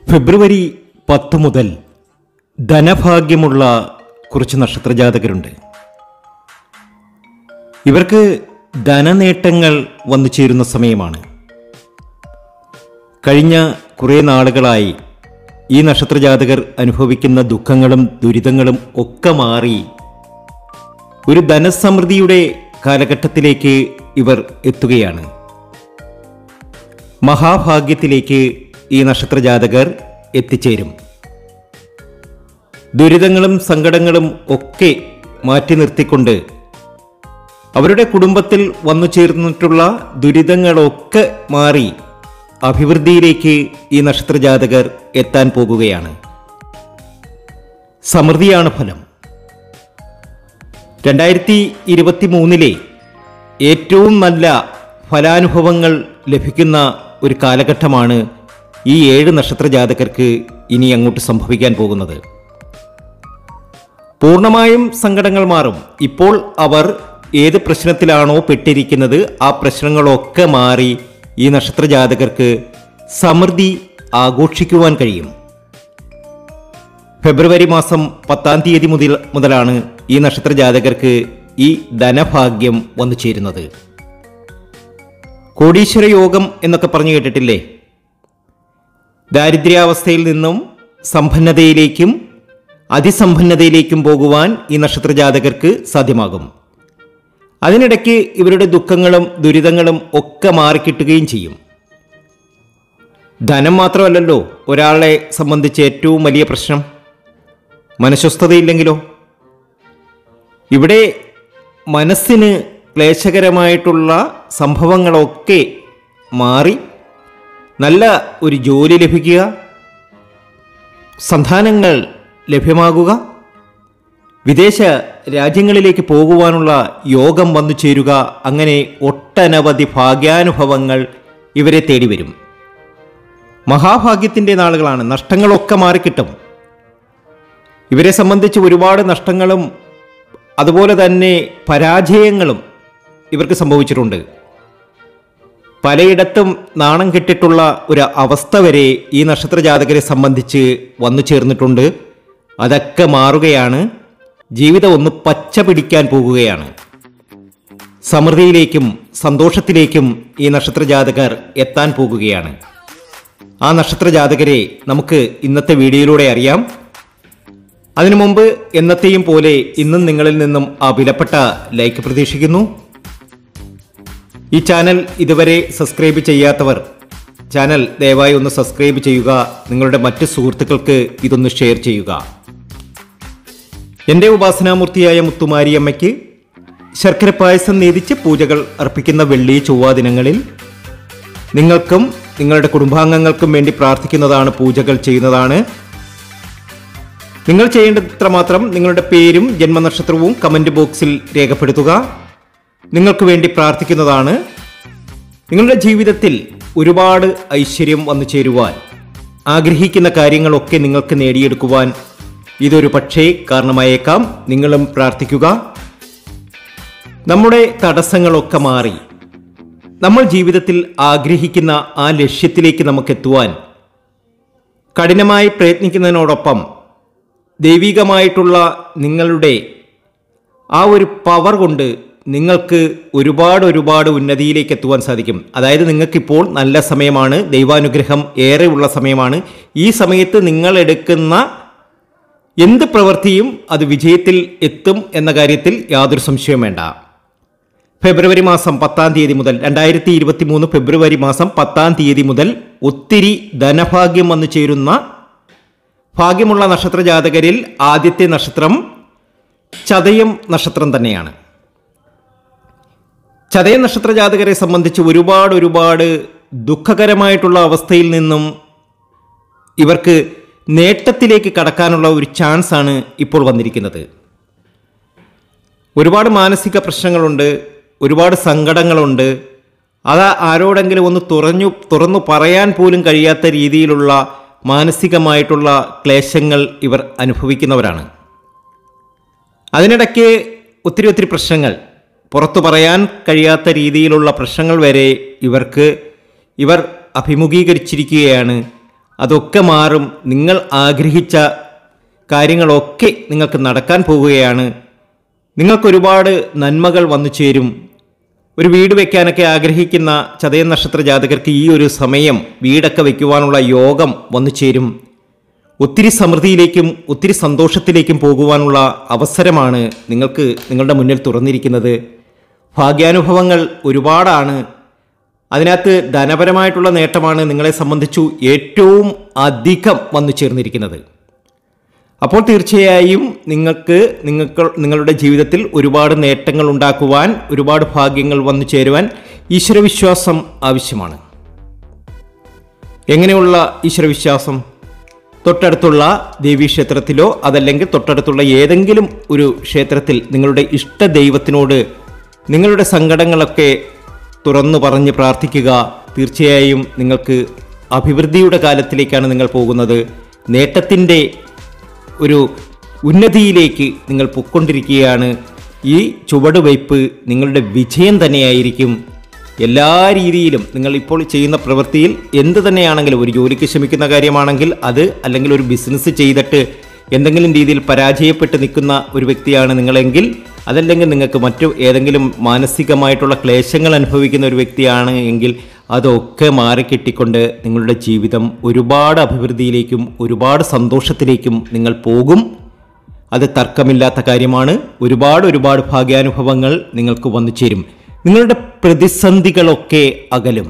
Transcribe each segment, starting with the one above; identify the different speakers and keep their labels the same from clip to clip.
Speaker 1: ഫെബ്രുവരി പത്ത് മുതൽ ധനഭാഗ്യമുള്ള കുറച്ച് നക്ഷത്രജാതകരുണ്ട് ഇവർക്ക് ധനനേട്ടങ്ങൾ വന്നു ചേരുന്ന സമയമാണ് കഴിഞ്ഞ കുറേ നാളുകളായി ഈ നക്ഷത്രജാതകർ അനുഭവിക്കുന്ന ദുഃഖങ്ങളും ദുരിതങ്ങളും ഒക്കെ മാറി ഒരു ധനസമൃദ്ധിയുടെ കാലഘട്ടത്തിലേക്ക് ഇവർ എത്തുകയാണ് മഹാഭാഗ്യത്തിലേക്ക് ഈ നക്ഷത്രജാതകർ എത്തിച്ചേരും ദുരിതങ്ങളും സങ്കടങ്ങളും ഒക്കെ മാറ്റി നിർത്തിക്കൊണ്ട് അവരുടെ കുടുംബത്തിൽ വന്നു ചേർന്നിട്ടുള്ള ദുരിതങ്ങളൊക്കെ മാറി അഭിവൃദ്ധിയിലേക്ക് ഈ നക്ഷത്രജാതകർ എത്താൻ പോകുകയാണ് സമൃദ്ധിയാണ് ഫലം രണ്ടായിരത്തി ഇരുപത്തി മൂന്നിലെ ഏറ്റവും നല്ല ഫലാനുഭവങ്ങൾ ലഭിക്കുന്ന ഒരു കാലഘട്ടമാണ് ഈ ഏഴ് നക്ഷത്ര ജാതകർക്ക് ഇനി അങ്ങോട്ട് സംഭവിക്കാൻ പോകുന്നത് പൂർണ്ണമായും സങ്കടങ്ങൾ മാറും ഇപ്പോൾ അവർ ഏത് പ്രശ്നത്തിലാണോ പെട്ടിരിക്കുന്നത് ആ പ്രശ്നങ്ങളൊക്കെ മാറി ഈ നക്ഷത്ര ജാതകർക്ക് സമൃദ്ധി ആഘോഷിക്കുവാൻ കഴിയും ഫെബ്രുവരി മാസം പത്താം തീയതി മുതൽ മുതലാണ് ഈ നക്ഷത്ര ജാതകർക്ക് ഈ ധനഭാഗ്യം വന്നു ചേരുന്നത് കോടീശ്വര യോഗം എന്നൊക്കെ പറഞ്ഞു കേട്ടിട്ടില്ലേ ദാരിദ്ര്യാവസ്ഥയിൽ നിന്നും സമ്പന്നതയിലേക്കും അതിസമ്പന്നതയിലേക്കും പോകുവാൻ ഈ നക്ഷത്ര ജാതകർക്ക് സാധ്യമാകും അതിനിടയ്ക്ക് ഇവരുടെ ദുഃഖങ്ങളും ദുരിതങ്ങളും ഒക്കെ മാറിക്കിട്ടുകയും ചെയ്യും ധനം മാത്രമല്ലല്ലോ ഒരാളെ സംബന്ധിച്ച് ഏറ്റവും വലിയ പ്രശ്നം മനഃസ്വസ്ഥതയില്ലെങ്കിലോ ഇവിടെ മനസ്സിന് ക്ലേശകരമായിട്ടുള്ള സംഭവങ്ങളൊക്കെ മാറി നല്ല ഒരു ജോലി ലഭിക്കുക സന്താനങ്ങൾ ലഭ്യമാകുക വിദേശ രാജ്യങ്ങളിലേക്ക് പോകുവാനുള്ള യോഗം വന്നു ചേരുക അങ്ങനെ ഒട്ടനവധി ഭാഗ്യാനുഭവങ്ങൾ ഇവരെ തേടി വരും മഹാഭാഗ്യത്തിൻ്റെ നാളുകളാണ് നഷ്ടങ്ങളൊക്കെ മാറിക്കിട്ടും ഇവരെ സംബന്ധിച്ച് ഒരുപാട് നഷ്ടങ്ങളും അതുപോലെ തന്നെ പരാജയങ്ങളും ഇവർക്ക് സംഭവിച്ചിട്ടുണ്ട് പലയിടത്തും നാണം കെട്ടിട്ടുള്ള ഒരു അവസ്ഥ വരെ ഈ നക്ഷത്ര ജാതകരെ സംബന്ധിച്ച് വന്നു ചേർന്നിട്ടുണ്ട് അതൊക്കെ മാറുകയാണ് ജീവിതം ഒന്ന് പച്ച പിടിക്കാൻ പോകുകയാണ് സമൃദ്ധിയിലേക്കും സന്തോഷത്തിലേക്കും ഈ നക്ഷത്ര ജാതകർ എത്താൻ പോകുകയാണ് ആ നക്ഷത്ര ജാതകരെ നമുക്ക് ഇന്നത്തെ വീഡിയോയിലൂടെ അറിയാം അതിനു മുമ്പ് എന്നത്തെയും പോലെ ഇന്നും നിങ്ങളിൽ നിന്നും ആ വിലപ്പെട്ട ലൈക്ക് പ്രതീക്ഷിക്കുന്നു ഈ ചാനൽ ഇതുവരെ സബ്സ്ക്രൈബ് ചെയ്യാത്തവർ ചാനൽ ദയവായി ഒന്ന് സബ്സ്ക്രൈബ് ചെയ്യുക നിങ്ങളുടെ മറ്റ് സുഹൃത്തുക്കൾക്ക് ഇതൊന്ന് ഷെയർ ചെയ്യുക എൻ്റെ ഉപാസനാമൂർത്തിയായ മുത്തുമാരിയമ്മയ്ക്ക് ശർക്കര പായസം നേതിച്ച് പൂജകൾ അർപ്പിക്കുന്ന വെള്ളി ചൊവ്വ ദിനങ്ങളിൽ നിങ്ങൾക്കും നിങ്ങളുടെ കുടുംബാംഗങ്ങൾക്കും വേണ്ടി പ്രാർത്ഥിക്കുന്നതാണ് പൂജകൾ ചെയ്യുന്നതാണ് നിങ്ങൾ ചെയ്യേണ്ടത്ര മാത്രം നിങ്ങളുടെ പേരും ജന്മനക്ഷത്രവും കമന്റ് ബോക്സിൽ രേഖപ്പെടുത്തുക നിങ്ങൾക്ക് വേണ്ടി പ്രാർത്ഥിക്കുന്നതാണ് നിങ്ങളുടെ ജീവിതത്തിൽ ഒരുപാട് ഐശ്വര്യം വന്നു ചേരുവാൻ ആഗ്രഹിക്കുന്ന കാര്യങ്ങളൊക്കെ നിങ്ങൾക്ക് നേടിയെടുക്കുവാൻ ഇതൊരു പക്ഷേ കാരണമായേക്കാം നിങ്ങളും പ്രാർത്ഥിക്കുക നമ്മുടെ തടസ്സങ്ങളൊക്കെ മാറി നമ്മൾ ജീവിതത്തിൽ ആഗ്രഹിക്കുന്ന ആ ലക്ഷ്യത്തിലേക്ക് നമുക്ക് എത്തുവാൻ കഠിനമായി പ്രയത്നിക്കുന്നതിനോടൊപ്പം ദൈവികമായിട്ടുള്ള നിങ്ങളുടെ ആ ഒരു പവർ കൊണ്ട് നിങ്ങൾക്ക് ഒരുപാട് ഒരുപാട് ഉന്നതിയിലേക്ക് എത്തുവാൻ സാധിക്കും അതായത് നിങ്ങൾക്കിപ്പോൾ നല്ല സമയമാണ് ദൈവാനുഗ്രഹം ഏറെ ഉള്ള സമയമാണ് ഈ സമയത്ത് നിങ്ങൾ എടുക്കുന്ന എന്ത് പ്രവൃത്തിയും അത് വിജയത്തിൽ എത്തും എന്ന കാര്യത്തിൽ യാതൊരു സംശയവും വേണ്ട ഫെബ്രുവരി മാസം പത്താം തീയതി മുതൽ രണ്ടായിരത്തി ഇരുപത്തി മൂന്ന് ഫെബ്രുവരി മാസം പത്താം തീയതി മുതൽ ഒത്തിരി ധനഭാഗ്യം വന്നു ചേരുന്ന ഭാഗ്യമുള്ള നക്ഷത്ര ജാതകരിൽ ആദ്യത്തെ നക്ഷത്രം ചതയം നക്ഷത്രം തന്നെയാണ് ചതയം നക്ഷത്ര ജാതകരെ സംബന്ധിച്ച് ഒരുപാട് ഒരുപാട് ദുഃഖകരമായിട്ടുള്ള അവസ്ഥയിൽ നിന്നും ഇവർക്ക് നേട്ടത്തിലേക്ക് കടക്കാനുള്ള ഒരു ചാൻസ് ആണ് ഇപ്പോൾ വന്നിരിക്കുന്നത് ഒരുപാട് മാനസിക പ്രശ്നങ്ങളുണ്ട് ഒരുപാട് സങ്കടങ്ങളുണ്ട് അത് ആരോടെങ്കിലും ഒന്ന് തുറഞ്ഞു തുറന്നു പറയാൻ പോലും കഴിയാത്ത രീതിയിലുള്ള മാനസികമായിട്ടുള്ള ക്ലേശങ്ങൾ ഇവർ അനുഭവിക്കുന്നവരാണ് അതിനിടയ്ക്ക് ഒത്തിരി ഒത്തിരി പ്രശ്നങ്ങൾ പുറത്തു പറയാൻ കഴിയാത്ത രീതിയിലുള്ള പ്രശ്നങ്ങൾ വരെ ഇവർക്ക് ഇവർ അഭിമുഖീകരിച്ചിരിക്കുകയാണ് അതൊക്കെ മാറും നിങ്ങൾ ആഗ്രഹിച്ച കാര്യങ്ങളൊക്കെ നിങ്ങൾക്ക് നടക്കാൻ പോവുകയാണ് നിങ്ങൾക്കൊരുപാട് നന്മകൾ വന്നു ചേരും ഒരു വീട് വെക്കാനൊക്കെ ആഗ്രഹിക്കുന്ന ചതയ നക്ഷത്ര ജാതകർക്ക് ഈ ഒരു സമയം വീടൊക്കെ വെക്കുവാനുള്ള യോഗം വന്നു ചേരും ഒത്തിരി സമൃദ്ധിയിലേക്കും ഒത്തിരി സന്തോഷത്തിലേക്കും പോകുവാനുള്ള അവസരമാണ് നിങ്ങൾക്ക് നിങ്ങളുടെ മുന്നിൽ തുറന്നിരിക്കുന്നത് ഭാഗ്യാനുഭവങ്ങൾ ഒരുപാടാണ് അതിനകത്ത് ധനപരമായിട്ടുള്ള നേട്ടമാണ് നിങ്ങളെ സംബന്ധിച്ചു ഏറ്റവും അധികം വന്നു ചേർന്നിരിക്കുന്നത് അപ്പോൾ തീർച്ചയായും നിങ്ങൾക്ക് നിങ്ങൾക്ക് നിങ്ങളുടെ ജീവിതത്തിൽ ഒരുപാട് നേട്ടങ്ങൾ ഉണ്ടാക്കുവാൻ ഒരുപാട് ഭാഗ്യങ്ങൾ വന്നു ചേരുവാൻ ഈശ്വരവിശ്വാസം ആവശ്യമാണ് എങ്ങനെയുള്ള ഈശ്വരവിശ്വാസം തൊട്ടടുത്തുള്ള ദേവീക്ഷേത്രത്തിലോ അതല്ലെങ്കിൽ തൊട്ടടുത്തുള്ള ഏതെങ്കിലും ഒരു ക്ഷേത്രത്തിൽ നിങ്ങളുടെ ഇഷ്ട ദൈവത്തിനോട് നിങ്ങളുടെ സങ്കടങ്ങളൊക്കെ തുറന്നു പറഞ്ഞ് പ്രാർത്ഥിക്കുക തീർച്ചയായും നിങ്ങൾക്ക് അഭിവൃദ്ധിയുടെ കാലത്തിലേക്കാണ് നിങ്ങൾ പോകുന്നത് നേട്ടത്തിൻ്റെ ഒരു ഉന്നതിയിലേക്ക് നിങ്ങൾ പൊക്കൊണ്ടിരിക്കുകയാണ് ഈ ചുവടുവയ്പ് നിങ്ങളുടെ വിജയം തന്നെയായിരിക്കും എല്ലാ രീതിയിലും നിങ്ങൾ ഇപ്പോൾ ചെയ്യുന്ന പ്രവൃത്തിയിൽ എന്ത് തന്നെയാണെങ്കിലും ഒരു ജോലിക്ക് ശ്രമിക്കുന്ന കാര്യമാണെങ്കിൽ അത് അല്ലെങ്കിൽ ഒരു ബിസിനസ് ചെയ്തിട്ട് എന്തെങ്കിലും രീതിയിൽ പരാജയപ്പെട്ട് നിൽക്കുന്ന ഒരു വ്യക്തിയാണ് നിങ്ങളെങ്കിൽ അതല്ലെങ്കിൽ നിങ്ങൾക്ക് മറ്റു ഏതെങ്കിലും മാനസികമായിട്ടുള്ള ക്ലേശങ്ങൾ അനുഭവിക്കുന്ന ഒരു വ്യക്തിയാണ് എങ്കിൽ അതൊക്കെ മാറിക്കിട്ടിക്കൊണ്ട് നിങ്ങളുടെ ജീവിതം ഒരുപാട് അഭിവൃദ്ധിയിലേക്കും ഒരുപാട് സന്തോഷത്തിലേക്കും നിങ്ങൾ പോകും അത് തർക്കമില്ലാത്ത കാര്യമാണ് ഒരുപാട് ഒരുപാട് ഭാഗ്യാനുഭവങ്ങൾ നിങ്ങൾക്ക് വന്നു ചേരും നിങ്ങളുടെ പ്രതിസന്ധികളൊക്കെ അകലും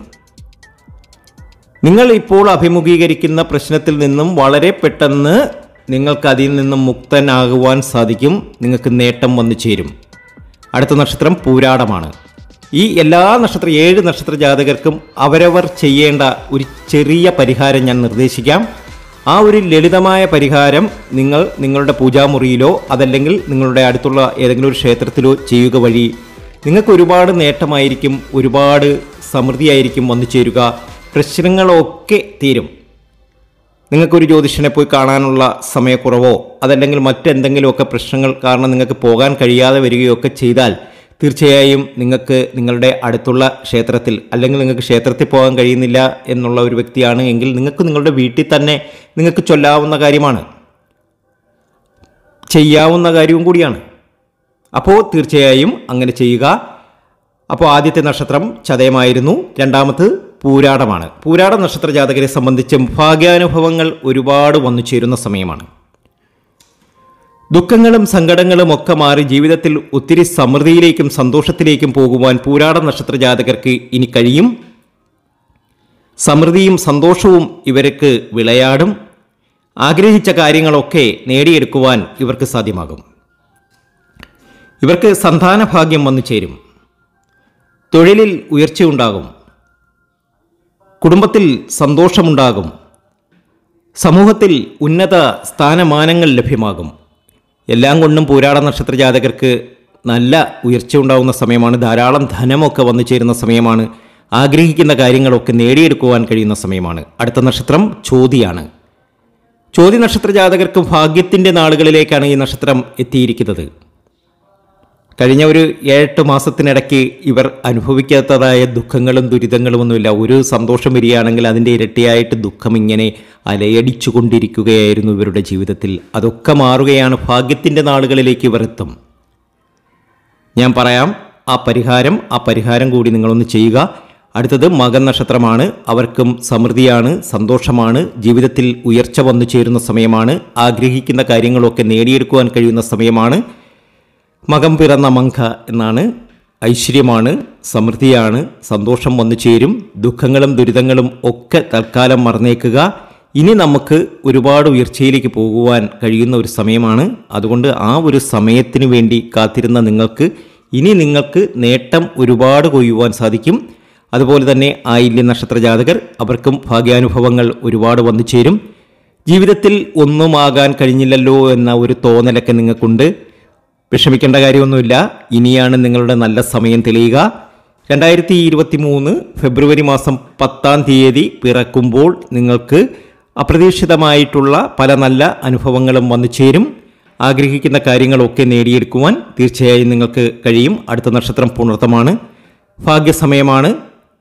Speaker 1: നിങ്ങൾ ഇപ്പോൾ അഭിമുഖീകരിക്കുന്ന പ്രശ്നത്തിൽ നിന്നും വളരെ പെട്ടെന്ന് നിങ്ങൾക്ക് അതിൽ നിന്നും മുക്തനാകുവാൻ സാധിക്കും നിങ്ങൾക്ക് നേട്ടം വന്നു ചേരും അടുത്ത നക്ഷത്രം പൂരാടമാണ് ഈ എല്ലാ നക്ഷത്ര ഏഴ് നക്ഷത്ര ജാതകർക്കും അവരവർ ചെയ്യേണ്ട ഒരു ചെറിയ പരിഹാരം ഞാൻ നിർദ്ദേശിക്കാം ആ ഒരു ലളിതമായ പരിഹാരം നിങ്ങൾ നിങ്ങളുടെ പൂജാമുറിയിലോ അതല്ലെങ്കിൽ നിങ്ങളുടെ അടുത്തുള്ള ഏതെങ്കിലും ഒരു ക്ഷേത്രത്തിലോ ചെയ്യുക വഴി നിങ്ങൾക്ക് ഒരുപാട് നേട്ടമായിരിക്കും ഒരുപാട് സമൃദ്ധിയായിരിക്കും വന്നു ചേരുക പ്രശ്നങ്ങളൊക്കെ തീരും നിങ്ങൾക്കൊരു ജ്യോതിഷനെ പോയി കാണാനുള്ള സമയക്കുറവോ അതല്ലെങ്കിൽ മറ്റെന്തെങ്കിലുമൊക്കെ പ്രശ്നങ്ങൾ കാരണം നിങ്ങൾക്ക് പോകാൻ കഴിയാതെ വരികയൊക്കെ ചെയ്താൽ തീർച്ചയായും നിങ്ങൾക്ക് നിങ്ങളുടെ അടുത്തുള്ള ക്ഷേത്രത്തിൽ അല്ലെങ്കിൽ നിങ്ങൾക്ക് ക്ഷേത്രത്തിൽ പോകാൻ കഴിയുന്നില്ല എന്നുള്ള ഒരു വ്യക്തിയാണ് എങ്കിൽ നിങ്ങൾക്ക് നിങ്ങളുടെ വീട്ടിൽ തന്നെ നിങ്ങൾക്ക് ചൊല്ലാവുന്ന കാര്യമാണ് ചെയ്യാവുന്ന കാര്യവും കൂടിയാണ് അപ്പോൾ തീർച്ചയായും അങ്ങനെ ചെയ്യുക അപ്പോൾ ആദ്യത്തെ നക്ഷത്രം ചതയമായിരുന്നു രണ്ടാമത് പൂരാടമാണ് പൂരാട നക്ഷത്ര ജാതകരെ സംബന്ധിച്ച് ഭാഗ്യാനുഭവങ്ങൾ ഒരുപാട് വന്നു ചേരുന്ന സമയമാണ് ദുഃഖങ്ങളും സങ്കടങ്ങളും ഒക്കെ മാറി ജീവിതത്തിൽ ഒത്തിരി സമൃദ്ധിയിലേക്കും സന്തോഷത്തിലേക്കും പോകുവാൻ പൂരാട നക്ഷത്ര ജാതകർക്ക് ഇനി കഴിയും സമൃദ്ധിയും സന്തോഷവും ഇവർക്ക് വിളയാടും ആഗ്രഹിച്ച കാര്യങ്ങളൊക്കെ നേടിയെടുക്കുവാൻ ഇവർക്ക് സാധ്യമാകും ഇവർക്ക് സന്താന ഭാഗ്യം വന്നു ചേരും തൊഴിലിൽ ഉയർച്ചയുണ്ടാകും കുടുംബത്തിൽ സന്തോഷമുണ്ടാകും സമൂഹത്തിൽ ഉന്നത സ്ഥാനമാനങ്ങൾ ലഭ്യമാകും എല്ലാം കൊണ്ടും പൂരാട നക്ഷത്ര ജാതകർക്ക് നല്ല ഉയർച്ച ഉണ്ടാകുന്ന സമയമാണ് ധാരാളം ധനമൊക്കെ വന്നു ചേരുന്ന സമയമാണ് ആഗ്രഹിക്കുന്ന കാര്യങ്ങളൊക്കെ നേടിയെടുക്കുവാൻ കഴിയുന്ന സമയമാണ് അടുത്ത നക്ഷത്രം ചോതിയാണ് ചോതി നക്ഷത്ര ജാതകർക്ക് ഭാഗ്യത്തിൻ്റെ നാളുകളിലേക്കാണ് ഈ നക്ഷത്രം എത്തിയിരിക്കുന്നത് കഴിഞ്ഞ ഒരു ഏഴെട്ട് മാസത്തിനിടയ്ക്ക് ഇവർ അനുഭവിക്കാത്തതായ ദുഃഖങ്ങളും ദുരിതങ്ങളുമൊന്നുമില്ല ഒരു സന്തോഷം വരികയാണെങ്കിൽ അതിൻ്റെ ഇരട്ടിയായിട്ട് ദുഃഖം ഇങ്ങനെ അലയടിച്ചു കൊണ്ടിരിക്കുകയായിരുന്നു ഇവരുടെ ജീവിതത്തിൽ അതൊക്കെ മാറുകയാണ് ഭാഗ്യത്തിൻ്റെ നാളുകളിലേക്ക് ഇവർ എത്തും ഞാൻ പറയാം ആ പരിഹാരം ആ പരിഹാരം കൂടി നിങ്ങളൊന്ന് ചെയ്യുക അടുത്തത് മകൻ നക്ഷത്രമാണ് അവർക്കും സമൃദ്ധിയാണ് സന്തോഷമാണ് ജീവിതത്തിൽ ഉയർച്ച വന്നു ചേരുന്ന സമയമാണ് ആഗ്രഹിക്കുന്ന കാര്യങ്ങളൊക്കെ നേടിയെടുക്കുവാൻ കഴിയുന്ന സമയമാണ് മകം പിറന്ന മങ്ക എന്നാണ് ഐശ്വര്യമാണ് സമൃദ്ധിയാണ് സന്തോഷം വന്നു ചേരും ദുഃഖങ്ങളും ദുരിതങ്ങളും ഒക്കെ തൽക്കാലം മറന്നേക്കുക ഇനി നമുക്ക് ഒരുപാട് ഉയർച്ചയിലേക്ക് പോകുവാൻ കഴിയുന്ന ഒരു സമയമാണ് അതുകൊണ്ട് ആ ഒരു സമയത്തിന് വേണ്ടി കാത്തിരുന്ന നിങ്ങൾക്ക് ഇനി നിങ്ങൾക്ക് നേട്ടം ഒരുപാട് കൊയ്യുവാൻ സാധിക്കും അതുപോലെ തന്നെ ആയില്യ നക്ഷത്ര ജാതകർ അവർക്കും ഭാഗ്യാനുഭവങ്ങൾ ഒരുപാട് വന്നു ചേരും ജീവിതത്തിൽ ഒന്നുമാകാൻ കഴിഞ്ഞില്ലല്ലോ എന്ന ഒരു തോന്നലൊക്കെ നിങ്ങൾക്കുണ്ട് വിഷമിക്കേണ്ട കാര്യമൊന്നുമില്ല ഇനിയാണ് നിങ്ങളുടെ നല്ല സമയം തെളിയുക രണ്ടായിരത്തി ഇരുപത്തി മൂന്ന് ഫെബ്രുവരി മാസം പത്താം തീയതി പിറക്കുമ്പോൾ നിങ്ങൾക്ക് അപ്രതീക്ഷിതമായിട്ടുള്ള പല നല്ല അനുഭവങ്ങളും വന്നു ചേരും ആഗ്രഹിക്കുന്ന കാര്യങ്ങളൊക്കെ നേടിയെടുക്കുവാൻ തീർച്ചയായും നിങ്ങൾക്ക് കഴിയും അടുത്ത നക്ഷത്രം പുണർത്തമാണ് ഭാഗ്യസമയമാണ്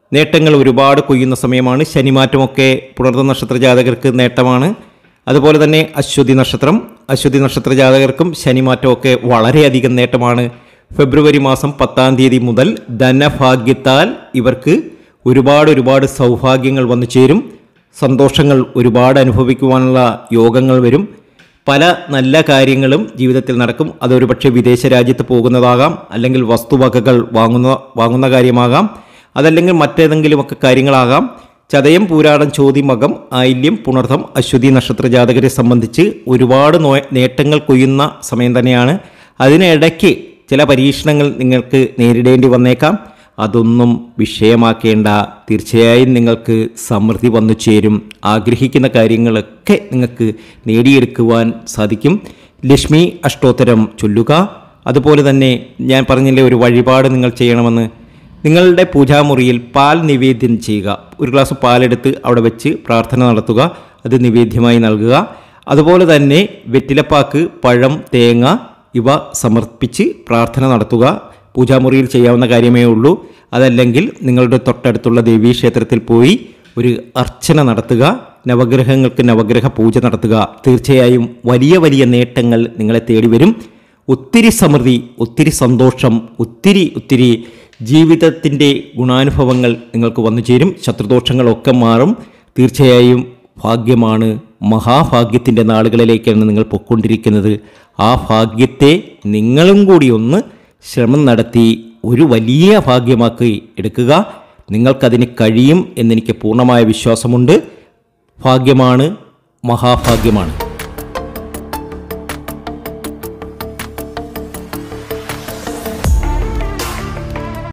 Speaker 1: നേട്ടങ്ങൾ ഒരുപാട് കൊയ്യുന്ന സമയമാണ് ശനിമാറ്റമൊക്കെ പുണർന്ന നക്ഷത്ര ജാതകർക്ക് നേട്ടമാണ് അതുപോലെ തന്നെ അശ്വതി നക്ഷത്രം അശ്വതി നക്ഷത്ര ജാതകർക്കും ശനിമാറ്റമൊക്കെ വളരെയധികം നേട്ടമാണ് ഫെബ്രുവരി മാസം പത്താം തീയതി മുതൽ ധനഭാഗ്യത്താൽ ഇവർക്ക് ഒരുപാട് ഒരുപാട് സൗഭാഗ്യങ്ങൾ വന്നു ചേരും സന്തോഷങ്ങൾ ഒരുപാട് അനുഭവിക്കുവാനുള്ള യോഗങ്ങൾ വരും പല നല്ല കാര്യങ്ങളും ജീവിതത്തിൽ നടക്കും അതൊരു പക്ഷേ വിദേശ രാജ്യത്ത് പോകുന്നതാകാം അല്ലെങ്കിൽ വസ്തുവകകൾ വാങ്ങുന്ന വാങ്ങുന്ന കാര്യമാകാം അതല്ലെങ്കിൽ മറ്റേതെങ്കിലുമൊക്കെ കാര്യങ്ങളാകാം ചതയം പൂരാടം ചോതിമകം ആയില്യം പുണർത്തം അശ്വതി നക്ഷത്ര ജാതകരെ സംബന്ധിച്ച് ഒരുപാട് നോ നേട്ടങ്ങൾ കൊയ്യുന്ന സമയം തന്നെയാണ് അതിനിടയ്ക്ക് ചില പരീക്ഷണങ്ങൾ നിങ്ങൾക്ക് നേരിടേണ്ടി വന്നേക്കാം അതൊന്നും വിഷയമാക്കേണ്ട തീർച്ചയായും നിങ്ങൾക്ക് സമൃദ്ധി വന്നു ചേരും ആഗ്രഹിക്കുന്ന കാര്യങ്ങളൊക്കെ നിങ്ങൾക്ക് നേടിയെടുക്കുവാൻ സാധിക്കും ലക്ഷ്മി അഷ്ടോത്തരം ചൊല്ലുക അതുപോലെ തന്നെ ഞാൻ പറഞ്ഞില്ലേ ഒരു വഴിപാട് നിങ്ങൾ ചെയ്യണമെന്ന് നിങ്ങളുടെ പൂജാമുറിയിൽ പാൽ നിവേദ്യം ചെയ്യുക ഒരു ഗ്ലാസ് പാലെടുത്ത് അവിടെ വെച്ച് പ്രാർത്ഥന നടത്തുക അത് നിവേദ്യമായി നൽകുക അതുപോലെ തന്നെ വെറ്റിലപ്പാക്ക് പഴം തേങ്ങ ഇവ സമർപ്പിച്ച് പ്രാർത്ഥന നടത്തുക പൂജാമുറിയിൽ ചെയ്യാവുന്ന കാര്യമേ ഉള്ളൂ അതല്ലെങ്കിൽ നിങ്ങളുടെ തൊട്ടടുത്തുള്ള ദേവീ ക്ഷേത്രത്തിൽ പോയി ഒരു അർച്ചന നടത്തുക നവഗ്രഹങ്ങൾക്ക് നവഗ്രഹ പൂജ നടത്തുക തീർച്ചയായും വലിയ വലിയ നേട്ടങ്ങൾ നിങ്ങളെ തേടി വരും ഒത്തിരി സമൃദ്ധി ഒത്തിരി സന്തോഷം ഒത്തിരി ഒത്തിരി ജീവിതത്തിൻ്റെ ഗുണാനുഭവങ്ങൾ നിങ്ങൾക്ക് വന്നു ചേരും ശത്രുദോഷങ്ങളൊക്കെ മാറും തീർച്ചയായും ഭാഗ്യമാണ് മഹാഭാഗ്യത്തിൻ്റെ നാളുകളിലേക്കാണ് നിങ്ങൾ പൊയ്ക്കൊണ്ടിരിക്കുന്നത് ആ ഭാഗ്യത്തെ നിങ്ങളും കൂടി ഒന്ന് ശ്രമം നടത്തി ഒരു വലിയ ഭാഗ്യമാക്കി എടുക്കുക നിങ്ങൾക്കതിന് കഴിയും എന്നെനിക്ക് പൂർണ്ണമായ വിശ്വാസമുണ്ട് ഭാഗ്യമാണ് മഹാഭാഗ്യമാണ്